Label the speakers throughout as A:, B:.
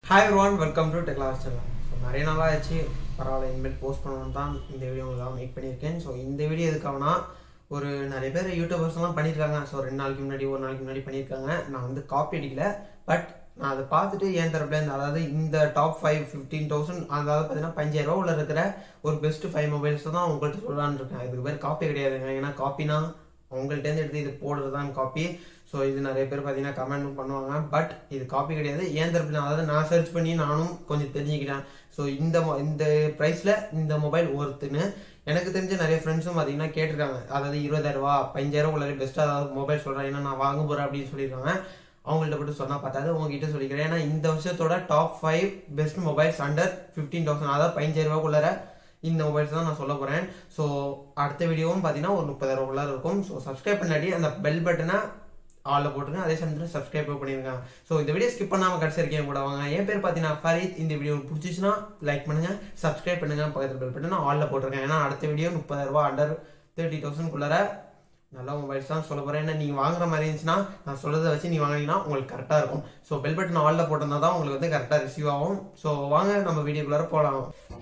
A: hi one welcome to டெக்லாஸ் channel so நிறைய நாளாக ஆச்சு பரவாயில்ல இனிமேல் போஸ்ட் பண்ணணும்னு தான் இந்த வீடியோ உங்களுக்கு மேக் பண்ணியிருக்கேன் ஸோ இந்த வீடியோ எதுக்காகனா ஒரு நிறைய பேர் யூடியூபர்ஸ்லாம் பண்ணியிருக்காங்க ஸோ ரெண்டு நாளைக்கு முன்னாடி ஒரு நாளைக்கு முன்னாடி பண்ணியிருக்காங்க நான் வந்து காப்பி அடிக்கல பட் நான் அதை பார்த்துட்டு ஏன் தரப்புல இருந்து அதாவது இந்த டாப் ஃபைவ் ஃபிஃப்டீன் தௌசண்ட் அதாவது பார்த்தீங்கன்னா பஞ்சாயிரம் உள்ள இருக்கிற ஒரு பெஸ்ட் ஃபைவ் மொபைல்ஸ் தான் உங்கள்கிட்ட சொல்லலான்னு இருக்கேன் இதுக்கு பேர் காப்பி கிடையாதுங்க ஏன்னா காப்பினா உங்கள்கிட்ட எடுத்து இது போடுறது தான் காப்பி ஸோ இது நிறைய பேர் பார்த்தீங்கன்னா கமெண்ட் பண்ணுவாங்க பட் இது காப்பி கிடையாது ஏன் தரப்புல அதாவது நான் சர்ச் பண்ணி நானும் கொஞ்சம் தெரிஞ்சுக்கிட்டேன் ஸோ இந்த mo- இந்த ப்ரைஸில் இந்த மொபைல் ஒர்த்துன்னு எனக்கு தெரிஞ்ச நிறைய ஃப்ரெண்ட்ஸும் பார்த்தீங்கன்னா கேட்டிருக்காங்க அதாவது இருபதாயிரம் ரூபா பஞ்சாயிரம் உள்ள பெஸ்ட்டாக அதாவது மொபைல் சொல்கிறேன் ஏன்னா நான் வாங்க போகிறேன் அப்படின்னு சொல்லியிருக்காங்க அவங்கள்ட்ட மட்டும் சொன்னால் பார்த்தாது உங்ககிட்ட சொல்லிக்கிறேன் ஏன்னா இந்த வருஷத்தோட top five best mobiles under fifteen thousand அதாவது பதினஞ்சாயிரம் ரூபாக்குள்ளார இந்த மொபைல்ஸ் தான் நான் சொல்ல போகிறேன் ஸோ அடுத்த வீடியோவும் பார்த்தீங்கன்னா ஒரு முப்பதாயிரம் உள்ளார இருக்கும் ஸோ சப்ஸ்கிரைப் பண்ணாடி அந்த பெல் பட்டனை ஆளில் போட்டுருங்க அதே சமயத்தில் சப்ஸ்கிரைப் பண்ணிருங்க ஸோ இந்த வீடியோ ஸ்கிப் பண்ணாமல் கடைசி வரைக்கும் கூட வாங்க என் பேர் பார்த்தீங்கன்னா ஃபரீத் இந்த வீடியோ உங்களுக்கு பிடிச்சிச்சுன்னா லைக் பண்ணுங்க சப்ஸ்கிரைப் பண்ணுங்க பக்கத்தில் பெல் பட்டனை ஆளில் போட்டிருக்கேன் ஏன்னா அடுத்த வீடியோ முப்பதாயிரம் ரூபாய் அண்டர் தேர்ட்டி தௌசண்ட்குள்ளார நல்ல மொபைல்ஸ் தான் சொல்ல போகிறேன் ஏன்னா நீங்கள் வாங்குற மாதிரி இருந்துச்சுன்னா நான் சொல்றதை வச்சு நீ வாங்கினீங்கன்னா உங்களுக்கு கரெக்டாக இருக்கும் ஸோ பெல் பட்டன் ஆளில் போட்டிருந்தா தான் உங்களுக்கு வந்து கரெக்டாக ரிசீவ் ஆகும் ஸோ வாங்க நம்ம வீடியோக்குள்ளார போகலாம்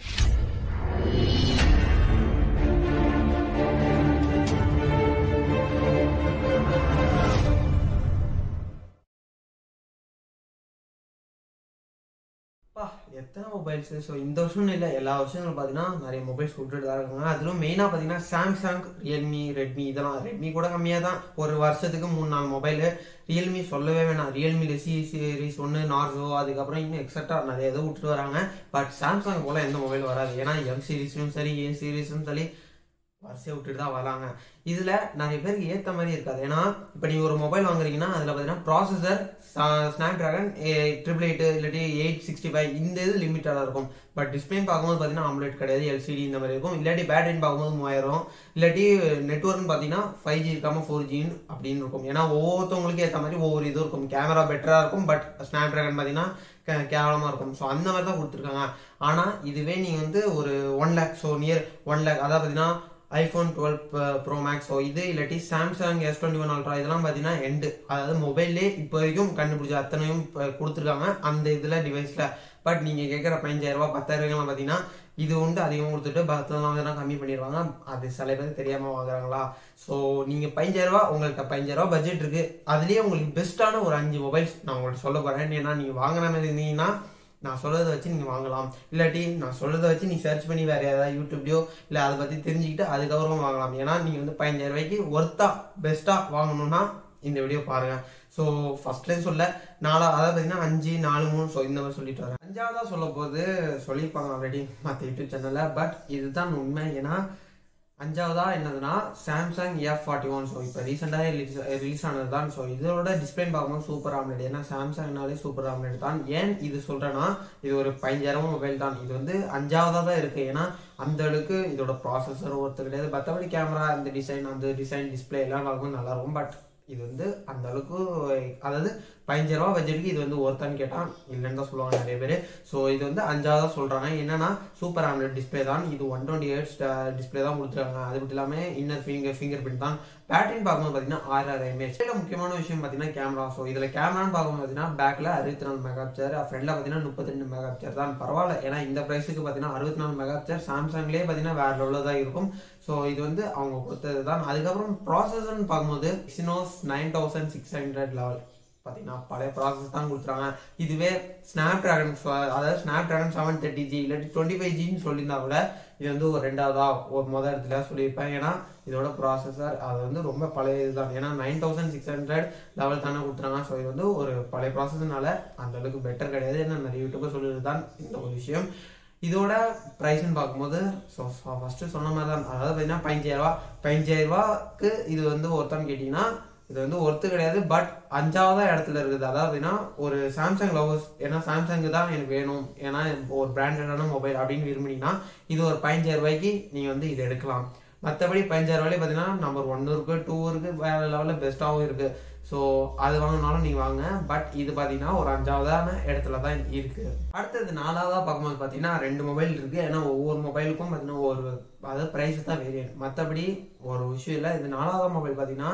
A: அப்பா எத்தனை மொபைல்ஸ் ஸோ இந்த வருஷம் இல்லை எல்லா வருஷங்களும் பார்த்தீங்கன்னா நிறைய மொபைல்ஸ் விட்டுட்டு தான் இருக்காங்க அதிலும் மெயினாக பார்த்தீங்கன்னா சாம்சங் ரியல்மி ரெட்மி இதெல்லாம் ரெட்மி கூட கம்மியாக தான் ஒரு வருஷத்துக்கு மூணு நாலு மொபைலு ரியல்மி சொல்லவே வேணாம் ரியல்மியில் சி சீரிஸ் ஒன்று நார்சோ அதுக்கப்புறம் இன்னும் எக்ஸட்ரா நிறைய இதை விட்டுட்டு வராங்க பட் சாம்சங் போல் எந்த மொபைல் வராது ஏன்னா எம் சீரிஸ்லும் சரி ஏ சீரிஸும் சரி வரிசையை விட்டுட்டு தான் வராங்க இதில் நிறைய பேருக்கு ஏற்ற மாதிரி இருக்காது ஏன்னா இப்போ நீங்கள் ஒரு மொபைல் வாங்குறீங்கன்னா அதில் பார்த்தீங்கன்னா processor Snapdragon triple eight இல்லாட்டி எயிட் சிக்ஸ்டி ஃபைவ் இந்த இது லிமிட்டடாக இருக்கும் பட் டிஸ்பிளேன்னு பார்க்கும்போது பார்த்தீங்கன்னா ஆம்லெட் கிடையாது எல்சிடி இந்த மாதிரி இருக்கும் இல்லாட்டி பேட்டரின்னு பார்க்கும்போது மூவாயிரம் இல்லாட்டி நெட்ஒர்க்னு பார்த்தீங்கன்னா ஃபைவ் ஜி இருக்காமல் ஃபோர் ஜின்னு அப்படின்னு இருக்கும் ஏன்னா ஒவ்வொருத்தவங்களுக்கு ஏற்ற மாதிரி ஒவ்வொரு இது இருக்கும் கேமரா பெட்டராக இருக்கும் பட் ஸ்னாப் ட்ராகன் பார்த்தீங்கன்னா கே- கேவலமா இருக்கும் ஸோ அந்த மாதிரி தான் கொடுத்துருக்காங்க ஆனால் இதுவே நீங்கள் வந்து ஒரு one lakh so near one lakh அதாவது பார்த்தீங்கன்னா iPhone twelve pro max so இது இல்லாட்டி Samsung S twenty one ultra இதெல்லாம் பார்த்தீங்கன்னா எண்டு அதாவது மொபைல்லே இப்போ வரைக்கும் கண்டுபிடிச்ச அத்தனையும் இப்ப கொடுத்துருக்காங்க அந்த இதில் டிவைஸில் பட் நீங்கள் கேட்குற பதினஞ்சாயிரம் ரூபாய் பத்தாயிரம் ரூபாய்லாம் பார்த்தீங்கன்னா இது உண்டு அதிகம் கொடுத்துட்டு பத்தெல்லாம் வந்து கம்மி பண்ணிடுவாங்க அது சில பேர் தெரியாமல் வாங்குறாங்களா ஸோ நீங்கள் பதினஞ்சாயிரம் ரூபாய் உங்கள்கிட்ட பதினஞ்சாயிரம் ரூபாய் பட்ஜெட் இருக்குது அதுலேயே உங்களுக்கு பெஸ்ட்டான ஒரு அஞ்சு மொபைல்ஸ் நான் உங்களுக்கு சொல்ல போகிறேன் ஏன்னா நீங்கள் வாங்குற மாதிரி இருந்தீங்கன்னா நான் சொல்றதை வச்சு நீங்கள் வாங்கலாம் இல்லாட்டி நான் சொல்றதை வச்சு நீ சர்ச் பண்ணி வேற ஏதாவது யூடியூப்லையோ இல்லை அதை பற்றி தெரிஞ்சுக்கிட்டு அதுக்கப்புறம் வாங்கலாம் ஏன்னா நீங்கள் வந்து பதினஞ்சாயிரம் ரூபாய்க்கு ஒர்த்தா பெஸ்ட்டாக வாங்கணும்னா இந்த வீடியோ பாருங்க ஸோ ஃபர்ஸ்ட்லேருந்து சொல்ல நாலா அதாவது பார்த்தீங்கன்னா அஞ்சு நாலு மூணு ஸோ இந்த மாதிரி சொல்லிட்டு வரேன் அஞ்சாவதாக சொல்ல போது சொல்லியிருப்பாங்க ஆல்ரெடி மற்ற யூடியூப் சேனலில் பட் இதுதான் உண்மை ஏன்னா அஞ்சாவதா என்னதுன்னா Samsung F forty one so இப்போ ரீசெண்டாக ரிலீஸ் ரிலீஸ் ஆனது தான் ஸோ இதோட டிஸ்பிளே பார்க்கும்போது சூப்பர் ஆம்லெட் ஏன்னா சாம்சங்னாலே சூப்பர் ஆம்லெட் தான் ஏன் இது சொல்கிறேன்னா இது ஒரு பதினஞ்சாயிரம் மொபைல் தான் இது வந்து அஞ்சாவதாக தான் இருக்குது ஏன்னா அந்த அளவுக்கு இதோட ப்ராசஸர் ஒருத்தர் கிடையாது மற்றபடி கேமரா இந்த டிசைன் அந்த டிசைன் டிஸ்பிளே எல்லாம் பார்க்கும்போது நல்லா இருக்கும் பட் இது வந்து அந்த அளவுக்கு அதாவது பதினஞ்சு ரூபா பட்ஜெட்டுக்கு இது வந்து ஒருத்தான்னு கேட்டால் இல்லைன்னு தான் சொல்லுவாங்க நிறைய பேர் ஸோ இது வந்து அஞ்சாவதாக சொல்கிறாங்க என்னன்னா சூப்பர் ஆம்லெட் டிஸ்பிளே தான் இது ஒன் டுவெண்ட்டி எயிட் டிஸ்பிளே தான் கொடுத்துருக்காங்க அது மட்டும் இல்லாமல் இன்னர் ஃபிங்கர் ஃபிங்கர் பிரிண்ட் தான் பேட்டரின்னு பார்க்கும்போது பார்த்தீங்கன்னா ஆறாயிரம் எம்ஏஹெச் இதில் முக்கியமான விஷயம் பார்த்தீங்கன்னா கேமரா ஸோ இதில் கேமரான்னு பார்க்கும்போது பார்த்தீங்கன்னா பேக்கில் அறுபத்தி நாலு மெகா பிக்சர் ஃப்ரண்ட்டில் பார்த்தீங்கன்னா முப்பத்தி ரெண்டு மெகா பிக்சர் தான் பரவாயில்ல ஏன்னா இந்த ப்ரைஸுக்கு பார்த்தீங்கன்னா அறுபத்தி நாலு மெகா பிக்சர் சாம்சங்லேயே பார்த்தீங்கன்னா வேற லெவலில் தான் இருக்கும் ஸோ இது வந்து அவங்க கொடுத்தது தான் அதுக்கப்புறம் ப்ராசஸர்னு பார்க்கும்போது Exynos nine thousand six hundred level பார்த்தீங்கன்னா பழைய ப்ராசஸ் தான் கொடுத்துறாங்க இதுவே ஸ்னாப் ட்ராகன் அதாவது Snapdragon seven thirty G இல்லாட்டி டுவெண்ட்டி ஃபைவ் ஜின்னு சொல்லியிருந்தா கூட இது வந்து ஒரு ரெண்டாவதா ஒரு முதல் இடத்துல சொல்லியிருப்பேன் ஏன்னா இதோட ப்ராசஸர் அது வந்து ரொம்ப பழைய இதுதான் ஏன்னா nine thousand six hundred level தானே கொடுத்துறாங்க ஸோ இது வந்து ஒரு பழைய ப்ராசஸ்னால அந்த அளவுக்கு பெட்டர் கிடையாது ஏன்னா நிறைய யூடியூபர் சொல்லிட்டு தான் இந்த ஒரு விஷயம் இதோட ப்ரைஸ்ன்னு பார்க்கும்போது ஸோ ஃபஸ்ட்டு சொன்ன மாதிரி தான் அதாவது பார்த்தீங்கன்னா பதினஞ்சாயிரம் ரூபா பதினஞ்சாயிரம் ரூபாய்க்கு இது வந்து ஒருத்தான்னு கேட்டிங்கன்னா இது வந்து ஒர்த்து கிடையாது பட் அஞ்சாவதா இடத்துல இருக்குது அதாவது பார்த்தீங்கன்னா ஒரு சாம்சங் லவர்ஸ் ஏன்னா சாம்சங் தான் எனக்கு வேணும் ஏன்னா ஒரு பிராண்டடான மொபைல் அப்படின்னு விரும்பினீங்கன்னா இது ஒரு பதினஞ்சாயிரம் ரூபாய்க்கு நீங்கள் வந்து இது எடுக்கலாம் மற்றபடி பதினஞ்சாயிரம் ரூபாய் பார்த்தீங்கன்னா நம்பர் ஒன் இருக்கு டூ இருக்கு வேற லெவலில் பெஸ்ட்டாகவும் இருக்கு ஸோ அது வாங்கினாலும் நீங்கள் வாங்க பட் இது பார்த்தீங்கன்னா ஒரு அஞ்சாவதான இடத்துல தான் இருக்கு அடுத்தது நாலாவதா பார்க்கும்போது பார்த்தீங்கன்னா ரெண்டு மொபைல் இருக்கு ஏன்னா ஒவ்வொரு மொபைலுக்கும் பார்த்தீங்கன்னா ஒரு அதாவது ப்ரைஸ் தான் வேரியன் மற்றபடி ஒரு விஷயம் இல்லை இது நாலாவது மொபைல் பார்த்தீங்கன்னா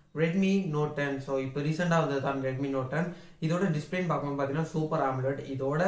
A: ரெட்மி நோட் டென் ஸோ இப்போ ரீசெண்டாக வந்தது தான் ரெட்மி நோட் டென் இதோட டிஸ்பிளேன்னு பார்க்கும்போது பார்த்தீங்கன்னா சூப்பர் ஆம்லெட் இதோட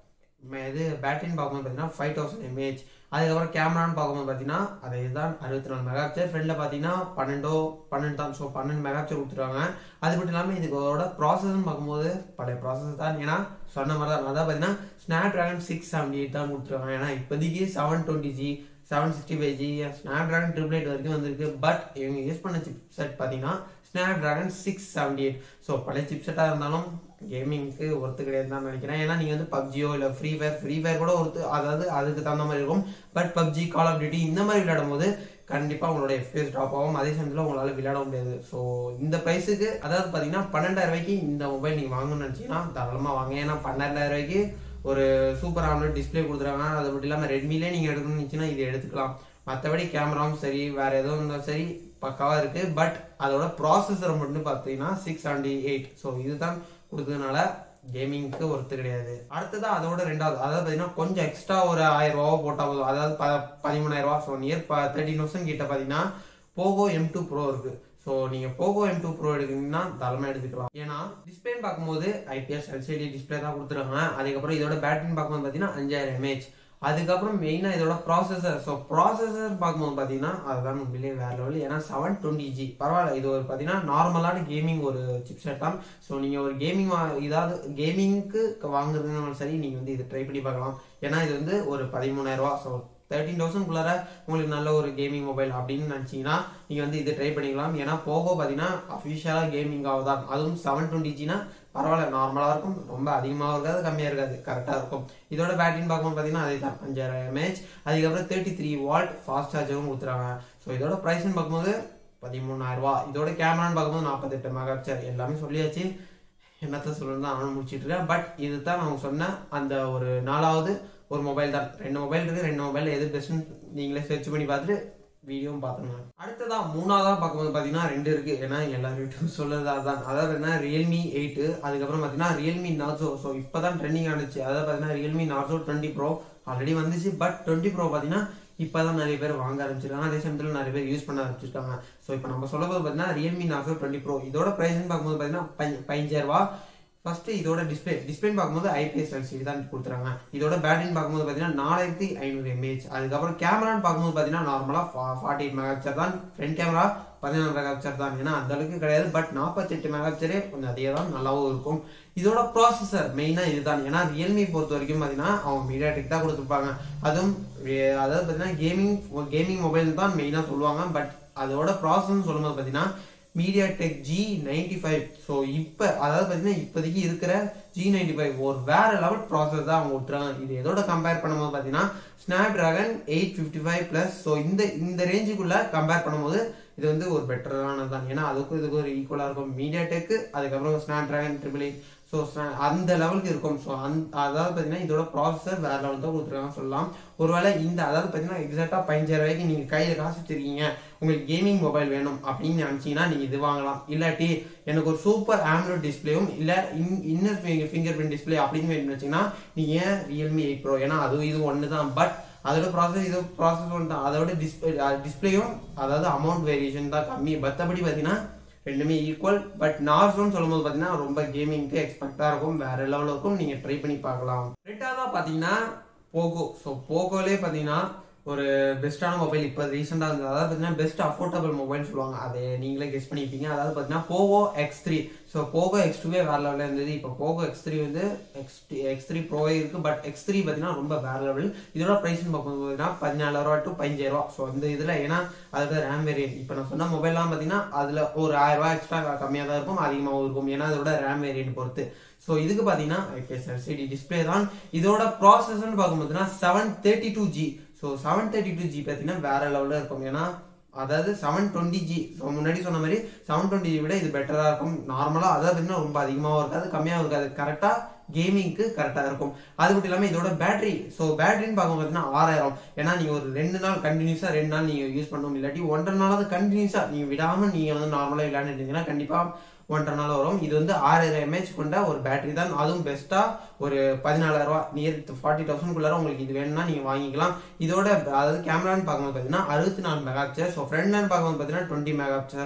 A: ம- இது பேட்டரின்னு பார்க்கும்போது பார்த்தீங்கன்னா ஃபைவ் தௌசண்ட் எம்ஏஹெச் அதுக்கப்புறம் கேமரான்னு பார்க்கும்போது பார்த்தீங்கன்னா அது இதுதான் அறுபத்தி நாலு மெகா பிக்சல் ஃப்ரண்டில் பார்த்தீங்கன்னா பன்னெண்டோ பன்னெண்டு தான் ஸோ பன்னெண்டு மெகா பிக்சல் கொடுத்துருவாங்க அது மட்டும் இல்லாமல் இதுக்கோட ப்ராசஸ்ன்னு பார்க்கும்போது பழைய ப்ராசஸ் தான் ஏன்னா சொன்ன மாதிரி தான் அதான் பார்த்தீங்கன்னா Snapdragon six seventy eight தான் கொடுத்துருவாங்க ஏன்னா இப்போதைக்கு seven twenty G seven sixty five G Snapdragon triple eight வரைக்கும் வந்திருக்கு பட் இவங்க யூஸ் பண்ண சிப் செட் பார்த்தீங்கன்னா Snapdragon six seventy eight so பழைய சிப் செட்டாக இருந்தாலும் கேமிங்க்கு ஒர்த்து கிடையாது தான் நினைக்கிறேன் ஏன்னா நீங்கள் வந்து பப்ஜியோ இல்லை ஃப்ரீ ஃபயர் ஃப்ரீ ஃபயர் கூட ஒருத்து அதாவது அதுக்கு தகுந்த மாதிரி இருக்கும் but PUBG call of duty இந்த மாதிரி விளையாடும் போது கண்டிப்பாக உங்களோட எஃபிஎஸ் ட்ராப் ஆகும் அதே சமயத்தில் உங்களால் விளையாட முடியாது ஸோ இந்த ப்ரைஸுக்கு அதாவது பார்த்தீங்கன்னா பன்னெண்டாயிரம் ரூபாய்க்கு இந்த மொபைல் நீங்கள் வாங்கணும்னு நினச்சிங்கன்னா தாராளமாக வாங்க ஏன்னா பன்னெண்டாயிரம் ரூபாய்க்கு ஒரு சூப்பர் ஆம்லெட் டிஸ்ப்ளே கொடுத்துருக்காங்க அது மட்டும் இல்லாமல் ரெட்மிலே நீங்கள் எடுக்கணும்னு நினச்சிங்கன்னா இது எடுத்துக்கலாம் மற்றபடி கேமராவும் சரி வேற எதுவும் இருந்தாலும் சரி பக்காவாக இருக்கு பட் அதோட ப்ராசஸர் மட்டும் பார்த்தீங்கன்னா சிக்ஸ் செவன்டி எயிட் ஸோ இதுதான் கொடுத்ததுனால கேமிங்க்கு ஒர்த்து கிடையாது அடுத்ததா அதோட ரெண்டாவது அதாவது பார்த்தீங்கன்னா கொஞ்சம் எக்ஸ்ட்ரா ஒரு ஆயிரம் ரூபாவோ போட்டால் போதும் அதாவது ப பதிமூணாயிரம் ரூபா ஸோ நியர் ப தேர்ட்டின் தௌசண்ட் கிட்ட பார்த்தீங்கன்னா போகோ எம் டூ ப்ரோ இருக்கு ஸோ நீங்க போகோ எம் டூ ப்ரோ எடுக்கிறீங்கன்னா தாராளமாக எடுத்துக்கலாம் ஏன்னா டிஸ்பிளேன்னு பார்க்கும்போது ஐபிஎஸ் எல்சிடி டிஸ்பிளே தான் கொடுத்துருக்காங்க அதுக்கப்புறம் இதோட பேட்டரின்னு பார்க்கும்போது பார்த்தீங்கன்னா அஞ்சாயிரம் எம்ஏஹெச் அதுக்கப்புறம் மெயினாக இதோட ப்ராசஸர் ஸோ ப்ராசஸர் பார்க்கும்போது பார்த்தீங்கன்னா அதுதான் உண்மையிலேயே வேற லெவல் ஏன்னா செவன் டுவெண்ட்டி ஜி பரவாயில்ல இது ஒரு பார்த்தீங்கன்னா நார்மலான கேமிங் ஒரு சிப்செட் தான் ஸோ நீங்கள் ஒரு கேமிங் இதாவது கேமிங்க்கு வாங்குறதுனாலும் சரி நீங்கள் வந்து இது ட்ரை பண்ணி பார்க்கலாம் ஏன்னா இது வந்து ஒரு பதிமூணாயிரம் ரூபா ஸோ தேர்ட்டீன் தௌசண்ட்குள்ளார உங்களுக்கு நல்ல ஒரு கேமிங் மொபைல் அப்படின்னு நினச்சிங்கன்னா நீங்கள் வந்து இது ட்ரை பண்ணிக்கலாம் ஏன்னா போகோ பார்த்தீங்கன்னா அஃபிஷியலாக கேமிங்காக தான் அதுவும் செவன் டுவெண்ட்டி ஜினா பரவாயில்ல நார்மலாக இருக்கும் ரொம்ப அதிகமாக இருக்காது கம்மியாக இருக்காது கரெக்டாக இருக்கும் இதோட பேட்டரின்னு பார்க்கும்போது பார்த்தீங்கன்னா அதே தான் அஞ்சாயிரம் எம்ஏஹெச் அதுக்கப்புறம் தேர்ட்டி த்ரீ வால்ட் ஃபாஸ்ட் சார்ஜரும் கொடுத்துறாங்க ஸோ இதோட ப்ரைஸ்ன்னு பார்க்கும்போது பதிமூணாயிரம் ரூபா இதோட கேமரான்னு பார்க்கும்போது நாற்பத்தெட்டு மெகா பிக்சல் எல்லாமே சொல்லியாச்சு என்னத்த சொல்லணும் தான் நானும் முடிச்சிட்டு இருக்கேன் பட் இதுதான் நான் சொன்ன அந்த ஒரு நாலாவது ஒரு மொபைல் தான் ரெண்டு மொபைல் இருக்கு ரெண்டு மொபைல் எது பெஸ்ட்னு நீங்களே சர்ச் பண்ணி பார்த்துட்டு வீடியோவும் பார்த்துங்க அடுத்ததா மூணாவதா பார்க்கும்போது பார்த்தீங்கன்னா ரெண்டு இருக்கு ஏன்னா எல்லா வீட்டும் சொல்றது அதான் அதாவது என்ன ரியல்மி எயிட்டு அதுக்கப்புறம் பார்த்தீங்கன்னா ரியல்மி நார்சோ ஸோ இப்போதான் ட்ரெண்டிங் ஆனிச்சு அதாவது பார்த்தீங்கன்னா Realme Narzo twenty pro already வந்துச்சு பட் டுவெண்ட்டி ப்ரோ பார்த்தீங்கன்னா இப்போதான் நிறைய பேர் வாங்க ஆரம்பிச்சிருக்காங்க அதே சமயத்தில் நிறைய பேர் யூஸ் பண்ண ஆரம்பிச்சிருக்காங்க ஸோ இப்போ நம்ம சொல்ல போது பார்த்தீங்கன்னா ரியல்மி நார்சோ டுவெண்ட்டி ப்ரோ இதோட ப்ரைஸ்னு பார்க்கும்போது பார்த்தீங்கன்னா பை- பதினஞ்சாயிரம் ரூபா ஃபர்ஸ்ட் இதோட டிஸ்பிளே டிஸ்பிளேன்னு பார்க்கும்போது ஐபிஎஸ் எல்சிடி தான் கொடுத்துறாங்க இதோட பேட்டரின்னு பார்க்கும்போது பார்த்தீங்கன்னா நாலாயிரத்தி ஐநூறு எம்ஏஹெச் அதுக்கப்புறம் கேமரான்னு பார்க்கும்போது பார்த்தீங்கன்னா நார்மலாக ஃபார்ட்டி எயிட் மெகா பிக்சர் தான் ஃப்ரண்ட் கேமரா பதினாறு மெகா பிக்சர் தான் ஏன்னா அந்த அளவுக்கு கிடையாது பட் நாற்பத்தெட்டு மெகா பிக்சரே கொஞ்சம் அதே தான் நல்லாவும் இருக்கும் இதோட ப்ராசஸர் மெயினாக இதுதான் ஏன்னா ரியல்மி பொறுத்த வரைக்கும் பார்த்தீங்கன்னா அவங்க மீடியா டெக் தான் கொடுத்துருப்பாங்க அதுவும் வே- அதாவது பார்த்தீங்கன்னா கேமிங் கேமிங் மொபைல் தான் மெயினாக சொல்லுவாங்க பட் அதோட ப்ராசஸ்ன்னு சொல்லும்போது பார்த்தீங்கன்னா MediaTek G ninety five so இப்போ அதாவது பார்த்தீங்கன்னா இப்போதைக்கு இருக்கிற ஜி நைன்டி ஃபைவ் ஒரு வேற லெவல் ப்ராசஸ் தான் அவங்க விட்டுறாங்க இது எதோட கம்பேர் பண்ணும்போது பார்த்தீங்கன்னா Snapdragon eight fifty five plus so இந்த இந்த ரேஞ்சுக்குள்ள கம்பேர் பண்ணும்போது இது வந்து ஒரு பெட்டரானது தான் ஏன்னா அதுக்கும் இதுக்கும் ஒரு ஈக்குவலாக இருக்கும் மீடியா டெக் அதுக்கப்புறம் Snapdragon triple eight so அந்த லெவலுக்கு இருக்கும் ஸோ அந் அதாவது பார்த்தீங்கன்னா இதோட ப்ராசஸர் வேற லெவல் தான் கொடுத்துருக்காங்க சொல்லலாம் ஒருவேளை இந்த அதாவது பார்த்தீங்கன்னா எக்ஸாக்டாக பதினஞ்சாயிரம் ரூபாய்க்கு நீங்கள் கையில் காசு வச்சிருக்கீங்க உங்களுக்கு கேமிங் மொபைல் வேணும் அப்படின்னு நினச்சிங்கன்னா நீங்கள் இது வாங்கலாம் இல்லாட்டி எனக்கு ஒரு சூப்பர் ஆம்லோட் டிஸ்பிளேயும் இல்லை in inner fingerprint display அப்படின்னு வேணும்னு வச்சிங்கன்னா நீங்கள் ஏன் ரியல்மி எயிட் ப்ரோ ஏன்னா அதுவும் இது ஒன்று தான் பட் அதோட ப்ராசஸ் இது ப்ராசஸ் ஒன்று தான் அதோட டிஸ்பிளே டிஸ்பிளேயும் அதாவது அமௌண்ட் வேரியேஷன் தான் கம்மி மற்றபடி பார்த்தீங்கன்னா ரெண்டுமே ஈக்குவல் பட் நார்ஸோன்னு சொல்லும்போது பார்த்தீங்கன்னா ரொம்ப கேமிங்க்கு எக்ஸ்பெக்டாக இருக்கும் வேற லெவலில் இருக்கும் நீங்கள் ட்ரை பண்ணி பார்க்கலாம் ரெண்டாவதாக பார்த்தீங்கன்னா போகோ ஸோ போகோலே பார்த்தீங்கன்னா ஒரு பெஸ்ட்டான மொபைல் இப்போ ரீசெண்டாக இருந்தது அதாவது பார்த்தீங்கன்னா பெஸ்ட் அஃபோர்டபுள் மொபைல் சொல்லுவாங்க அதை நீங்களே கெஸ் பண்ணிப்பீங்க அதாவது பார்த்தீங்கன்னா Poco X three so Poco X டூவே வேற லெவலில் இருந்தது இப்போ போகோ எக்ஸ் த்ரீ வந்து எக்ஸ் எக்ஸ் த்ரீ ப்ரோவே இருக்கு பட் எக்ஸ் த்ரீ பார்த்தீங்கன்னா ரொம்ப வேற லெவல் இதோட ப்ரைஸ்னு பார்க்கும்போது பார்த்தீங்கன்னா பதினாலாயிரம் டு பதினஞ்சாயிரம் ரூபா ஸோ அந்த இதில் ஏன்னா அதுக்கு ரேம் வேரியன்ட் இப்போ நான் சொன்ன மொபைல்லாம் பார்த்தீங்கன்னா அதில் ஒரு ஆயிரம் ரூபாய் எக்ஸ்ட்ரா கம்மியாக தான் இருக்கும் அதிகமாகவும் இருக்கும் ஏன்னா அதோட ரேம் வேரியன்ட் பொறுத்து ஸோ இதுக்கு பார்த்தீங்கன்னா ஐபிஎஸ் எல்சிடி டிஸ்பிளே தான் இதோட ப்ராசஸ்ன்னு பார்க்கும்போதுனா seven thirty two G so seven thirty two G பார்த்தீங்கன்னா வேற லெவலில் இருக்கும் ஏன்னா அதாவது செவன் டுவெண்ட்டி ஜி ஸோ முன்னாடி சொன்ன மாதிரி செவன் டுவெண்ட்டி ஜி விட இது பெட்டராக இருக்கும் நார்மலாக அதாவது பார்த்தீங்கன்னா ரொம்ப அதிகமாகவும் இருக்காது கம்மியாகவும் இருக்காது கரெக்டாக கேமிங்க்கு கரெக்டாக இருக்கும் அது மட்டும் இல்லாமல் இதோட பேட்டரி ஸோ பேட்டரின்னு பார்க்கும் பார்த்தீங்கன்னா ஆறாயிரம் ஏன்னா நீங்கள் ஒரு ரெண்டு நாள் கண்டினியூஸாக ரெண்டு நாள் நீங்கள் யூஸ் பண்ணணும் இல்லாட்டி ஒன்றரை நாளாவது கண்டினியூஸாக நீங்கள் விடாமல் நீங்கள் வந்து நார்மலாக விளையாண்டுட்டீங்கன்னா கண்டிப்பாக ஒன்றரை நாள் வரும் இது வந்து ஆறாயிரம் எம்ஏஹெச் கொண்ட ஒரு பேட்டரி தான் அதுவும் பெஸ்ட்டா ஒரு பதினாலாயிரம் ரூபா நியர் ஃபார்ட்டி தௌசண்ட்குள்ளார உங்களுக்கு இது வேணும்னா நீங்க வாங்கிக்கலாம் இதோட அதாவது கேமரான்னு பார்க்கும்போது பார்த்தீங்கன்னா அறுபத்தி நாலு மெகா பிக்சர் ஸோ ஃப்ரண்ட்லன்னு பார்க்கும்போது பார்த்தீங்கன்னா டுவெண்ட்டி மெகா பிக்சர்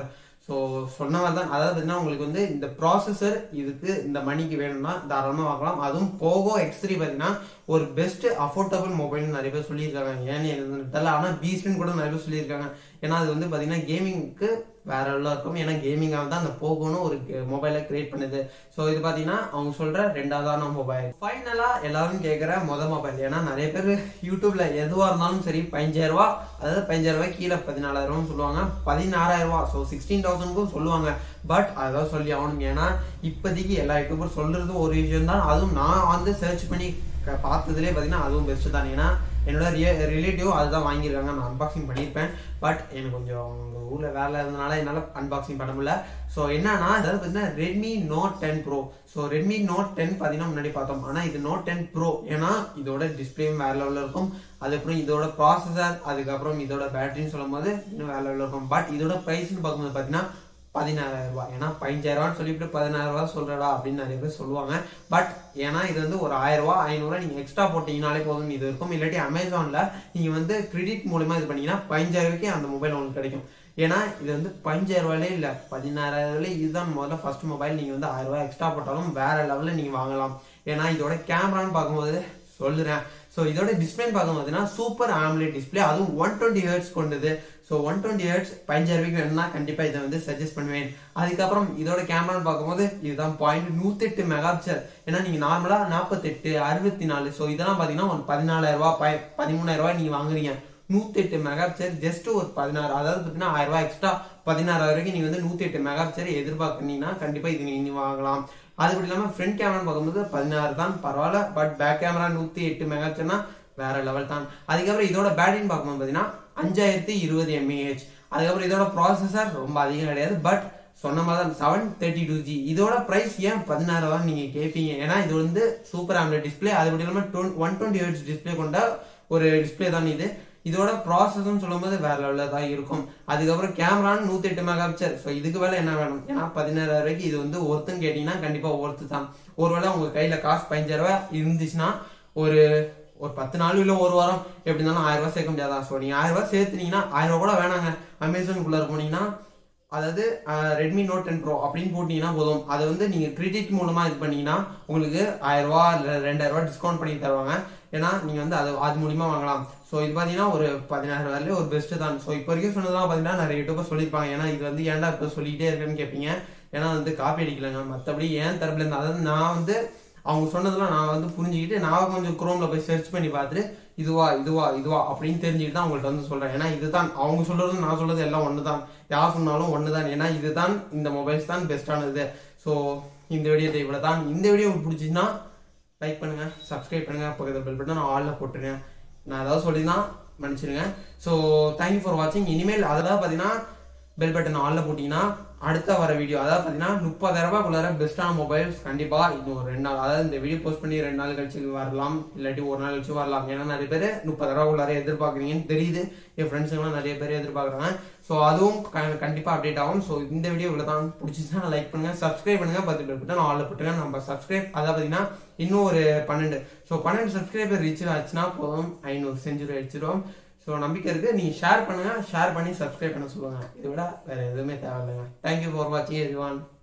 A: ஸோ சொன்ன மாதிரி தான் அதாவது பார்த்தீங்கன்னா உங்களுக்கு வந்து இந்த ப்ராசஸர் இதுக்கு இந்த மணிக்கு வேணும்னா தாராளமாக வாங்கலாம் அதுவும் போகோ எக்ஸ் த்ரீ பார்த்தீங்கன்னா ஒரு பெஸ்ட் அஃபோர்டபுள் மொபைல் நிறைய பேர் சொல்லியிருக்காங்க ஏன்னு எனக்கு தெரியல ஆனால் பீஸ்ட்னு கூட நிறைய பேர் சொல்லியிருக்காங்க ஏன்னா அது வந்து பார்த்தீங்கன்னா கேமிங்க்கு வேற லெவலில் இருக்கும் ஏன்னா கேமிங்காக தான் அந்த போகோன்னு ஒரு மொபைலை கிரியேட் பண்ணுது ஸோ இது பார்த்தீங்கன்னா அவங்க சொல்ற ரெண்டாவதான மொபைல் ஃபைனலாக எல்லாரும் கேட்குற மொத மொபைல் ஏன்னா நிறைய பேர் யூடியூப்ல எதுவாக இருந்தாலும் சரி பதினஞ்சாயிரம் ரூபா அதாவது பதினஞ்சாயிரம் ரூபாய் கீழே பதினாலாயிரம் சொல்லுவாங்க பதினாறாயிரம் ரூபா ஸோ சிக்ஸ்டீன் தௌசண்ட்க்கும் சொல்லுவாங்க பட் அதான் சொல்லி ஆகணும் ஏன்னா இப்போதைக்கு எல்லா யூடியூபர் சொல்றது ஒரு விஷயம் தான் அதுவும் நான் வந்து சர்ச் பண்ணி க- பார்த்ததுலேயே பார்த்தீங்கன்னா அதுவும் பெஸ்ட் தான் ஏன்னா என்னோட ரியே ரிலேட்டிவ் அதுதான் வாங்கியிருக்காங்க நான் அன்பாக்சிங் பண்ணியிருப்பேன் பட் எனக்கு கொஞ்சம் அவங்க ஊரில் வேலை இருந்தனால என்னால் அன்பாக்சிங் பண்ண முடியல ஸோ என்னன்னா அதாவது பார்த்தீங்கன்னா Redmi note ten pro so Redmi note ten பார்த்தீங்கன்னா முன்னாடி பார்த்தோம் ஆனால் இது நோட் டென் ப்ரோ ஏன்னா இதோட டிஸ்பிளேயும் வேற லெவலில் இருக்கும் அதுக்கப்புறம் இதோட ப்ராசஸர் அதுக்கப்புறம் இதோட பேட்டரின்னு சொல்லும் போது இன்னும் வேற லெவலில் இருக்கும் பட் இதோட ப்ரைஸ்னு பார்க்கும்போது பார்த்தீங்கன்னா பதினாறாயிரம் ரூபாய் ஏன்னா பதினஞ்சாயிரம் ரூபான்னு சொல்லிட்டு பதினாயிரம் ரூபாய் சொல்றடா அப்படின்னு நிறைய பேர் சொல்லுவாங்க பட் ஏன்னா இது வந்து ஒரு ஆயிரம் ரூபாய் ஐநூறுரூவா நீங்க எக்ஸ்ட்ரா போட்டீங்கனாலே போதும் இது இருக்கும் இல்லாட்டி அமேசான்ல நீங்க வந்து கிரெடிட் மூலமா இது பண்ணீங்கன்னா பதினஞ்சாயிரம் ரூபாய்க்கு அந்த மொபைல் உங்களுக்கு கிடைக்கும் ஏன்னா இது வந்து பதினஞ்சாயிரம் ரூபாயிலே இல்ல பதினாறாயிரம் ரூபாயிலே இதுதான் முதல்ல ஃபர்ஸ்ட் மொபைல் நீங்க வந்து ஆயிரம் ரூபாய் எக்ஸ்ட்ரா போட்டாலும் வேற லெவல்ல நீங்க வாங்கலாம் ஏன்னா இதோட கேமரான்னு பார்க்கும்போது சொல்லுறேன் ஸோ இதோட டிஸ்பிளே பார்க்கும்போதுன்னா சூப்பர் ஆம்லேட் டிஸ்பிளே அதுவும் ஒன் டுவெண்ட்டி ஹெர்ட்ஸ் கொண்டது ஸோ ஒன் டுவெண்ட்டி ஹெர்ட்ஸ் பதினஞ்சாயிரம் ரூபாய்க்கு வேணும்னா கண்டிப்பா இதை வந்து சஜஸ்ட் பண்ணுவேன் அதுக்கப்புறம் இதோட கேமரான்னு பார்க்கும்போது இதுதான் பாயிண்ட் நூத்தெட்டு மெகா பிக்சல் ஏன்னா நீங்க நார்மலா நாற்பத்தெட்டு அறுபத்தி நாலு ஸோ இதெல்லாம் பாத்தீங்கன்னா ஒரு பதினாலாயிரம் ரூபாய் ப- பதிமூணாயிரம் ரூபாய் நீங்க வாங்குறீங்க நூத்தெட்டு மெகா பிக்சல் ஜஸ்ட் ஒரு பதினாறு அதாவது பாத்தீங்கன்னா ஆயிரம் ரூபாய் எக்ஸ்ட்ரா பதினாறாயிரம் வரைக்கும் நீங்க வந்து நூத்தி எட்டு மெகா பிக்சல் எதிர்பார்க்கறீங்கன்னா கண்டிப்பா இது நீங்க வாங்கலாம் அது மட்டும் இல்லாம ஃப்ரண்ட் கேமரா பார்க்கும்போது பதினாறு தான் பரவாயில்ல பட் பேக் கேமரா நூத்தி எட்டு மெகா பிக்சல்னா வேற லெவல் தான் அதுக்கப்புறம் இதோட பேட்டரின்னு பார்க்கும்போது பாத்தீங்கன்னா அஞ்சாயிரத்தி இருபது எம்ஏஹெச் அதுக்கப்புறம் இதோட ப்ராசஸர் ரொம்ப அதிகம் கிடையாது பட் சொன்ன மாதிரி தான் செவன் தேர்ட்டி டூ ஜி இதோட பிரைஸ் ஏன் பதினாறு நீங்க கேட்பீங்க ஏன்னா இது வந்து சூப்பர் ஆம்லெட் டிஸ்பிளே அது மட்டும் இல்லாம ஒன் டுவெண்ட்டி ஹெர்ட்ஸ் டிஸ்பிளே கொண்ட ஒரு டிஸ்பிளே தான் இது இதோட ப்ராசஸும் சொல்லும்போது வேற லெவலில் தான் இருக்கும் அதுக்கப்புறம் கேமரான்னு நூத்தி எட்டு மெகா பிக்சர் ஸோ இதுக்கு வேலை என்ன வேணும் ஏன்னா பதினாறாயிரம் ரூபாய்க்கு இது வந்து ஒருத்தன்னு கேட்டீங்கன்னா கண்டிப்பா ஒருத்து தான் ஒருவேளை உங்க கையில காசு பதினஞ்சாயிரம் ரூபாய் இருந்துச்சுன்னா ஒரு ஒரு பத்து நாள் இல்ல ஒரு வாரம் எப்படி இருந்தாலும் ஆயிரம் ரூபாய் சேர்க்க முடியாதா ஸோ நீங்க ஆயிரம் ரூபாய் சேர்த்துனீங்கன்னா ஆயிரம் ரூபாய் கூட வேணாங்க அமேசானுக்குள்ள போனீங்கன்னா அதாவது ரெட்மி நோட் டென் ப்ரோ அப்படின்னு போட்டீங்கன்னா போதும் அதை வந்து நீங்க கிரெடிட் மூலமா இது பண்ணீங்கன்னா உங்களுக்கு ஆயிரம் ரூபாய் இல்ல ரெண்டாயிரம் ரூபாய் டிஸ்கவுண்ட் பண்ணி தருவாங்க ஏன்னா நீங்க வந்து அது அது மூலியமா வாங்கலாம் ஸோ இது பாத்தீங்கன்னா ஒரு பதினாயிரம் ரூபாயிலே ஒரு பெஸ்ட் தான் ஸோ இப்போ வரைக்கும் சொன்னதெல்லாம் பாத்தீங்கன்னா நிறைய யூடியூபர் சொல்லியிருப்பாங்க ஏன்னா இது வந்து ஏன்டா இப்போ சொல்லிட்டே இருக்கேன்னு கேட்பீங்க ஏன்னா வந்து காப்பி அடிக்கலங்க மற்றபடி ஏன் தரப்புல இருந்து அதாவது நான் வந்து அவங்க சொன்னதெல்லாம் நான் வந்து புரிஞ்சுக்கிட்டு நான் கொஞ்சம் குரோம்ல போய் சர்ச் பண்ணி பார்த்துட்டு இதுவா இதுவா இதுவா அப்படின்னு தெரிஞ்சுக்கிட்டு தான் அவங்கள்ட்ட வந்து சொல்றேன் ஏன்னா இதுதான் அவங்க சொல்றது நான் சொல்றது எல்லாம் ஒன்று தான் யார் சொன்னாலும் ஒன்று தான் ஏன்னா இதுதான் இந்த மொபைல்ஸ் தான் பெஸ்டானது ஸோ இந்த வீடியோ இவ்வளோ தான் இந்த வீடியோ உங்களுக்கு பிடிச்சிச்சுன்னா லைக் பண்ணுங்க சப்ஸ்கிரைப் பண்ணுங்க பக்கத்தில் பெல் பட்டன் நான் ஆல்ல போட்டுருங்க நான் ஏதாவது சொல்லிதான் மன்னிச்சிருங்க ஸோ தேங்க்யூ ஃபார் வாட்சிங் இனிமேல் அதெல்லாம் பார்த்தீங்கன்னா பெல் பட்டன் ஆல்ல போட்டீங்கன்னா அடுத்த வர வீடியோ அதாவது பார்த்தீங்கன்னா முப்பதாயிரம் ரூபாய்க்குள்ளார பெஸ்ட்டான மொபைல்ஸ் கண்டிப்பா இன்னும் ஒரு ரெண்டு நாள் அதாவது இந்த வீடியோ போஸ்ட் பண்ணி ரெண்டு நாள் கழிச்சு வரலாம் இல்லாட்டி ஒரு நாள் கழிச்சு வரலாம் ஏன்னா நிறைய பேர் முப்பதாயிரம் ரூபாய்க்குள்ளார எதிர்பார்க்குறீங்கன்னு தெரியுது என் ஃப்ரெண்ட்ஸுங்களாம் நிறைய பேர் எதிர்பார்க்குறாங்க ஸோ அதுவும் க- கண்டிப்பா அப்டேட் ஆகும் ஸோ இந்த வீடியோ இவ்வளோ தான் பிடிச்சிச்சுன்னா லைக் பண்ணுங்க சப்ஸ்கிரைப் பண்ணுங்க பத்து பேர் பட்டன் ஆல்ல போட்டுங்க நம்ம சப்ஸ்கிரைப் அதாவது பார்த்தீங்கன்னா இன்னும் ஒரு பன்னெண்டு ஸோ பன்னெண்டு சப்ஸ்கிரைபர் ரீச் ஆச்சுன்னா போதும் ஐநூறு செஞ்சுரி அடிச்சிடும் ஸோ நம்பிக்கை இருக்கு நீங்க ஷேர் பண்ணுங்க ஷேர் பண்ணி சப்ஸ்கிரைப் பண்ண சொல்லுங்க இதை விட வேற எதுவுமே தேவையில்லைங்க தேங்க்யூ ஃபார் வாட்சிங் எவ்ரி